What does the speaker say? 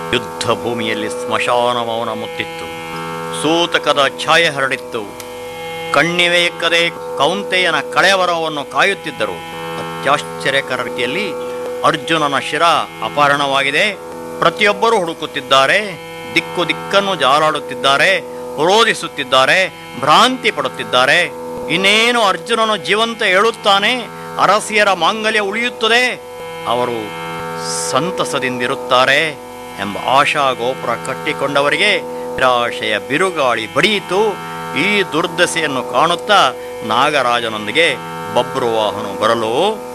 ಯುದ್ಧ ಭೂಮಿಯಲ್ಲಿ ಸ್ಮಶಾನ ಮೌನ ಮುತ್ತಿತ್ತು ಸೂತಕದ ಛಾಯೆ ಹರಡಿತ್ತು ಕಣ್ಣಿವೆ ಎಕ್ಕದೆ ಕೌಂತೆಯನ ಕಳೆವರವನ್ನು ಕಾಯುತ್ತಿದ್ದರು ಅತ್ಯಾಶ್ಚರ್ಯಕರ ರೀತಿಯಲ್ಲಿ ಅರ್ಜುನನ ಶಿರ ಅಪಹರಣವಾಗಿದೆ ಪ್ರತಿಯೊಬ್ಬರೂ ಹುಡುಕುತ್ತಿದ್ದಾರೆ ದಿಕ್ಕು ದಿಕ್ಕನ್ನು ಜಾಲಾಡುತ್ತಿದ್ದಾರೆ ರೋಧಿಸುತ್ತಿದ್ದಾರೆ ಭ್ರಾಂತಿ ಪಡುತ್ತಿದ್ದಾರೆ ಇನ್ನೇನು ಅರ್ಜುನನು ಜೀವಂತ ಹೇಳುತ್ತಾನೆ ಅರಸಿಯರ ಮಾಂಗಲ್ಯ ಉಳಿಯುತ್ತದೆ ಅವರು ಸಂತಸದಿಂದಿರುತ್ತಾರೆ ಎಂಬ ಆಶಾ ಗೋಪುರ ಕಟ್ಟಿಕೊಂಡವರಿಗೆ ನಿರಾಶೆಯ ಬಿರುಗಾಳಿ ಬಡಿಯಿತು ಈ ದುರ್ದಶೆಯನ್ನು ಕಾಣುತ್ತಾ ನಾಗರಾಜನೊಂದಿಗೆ ಬಬ್ರುವಾಹನು ಬರಲು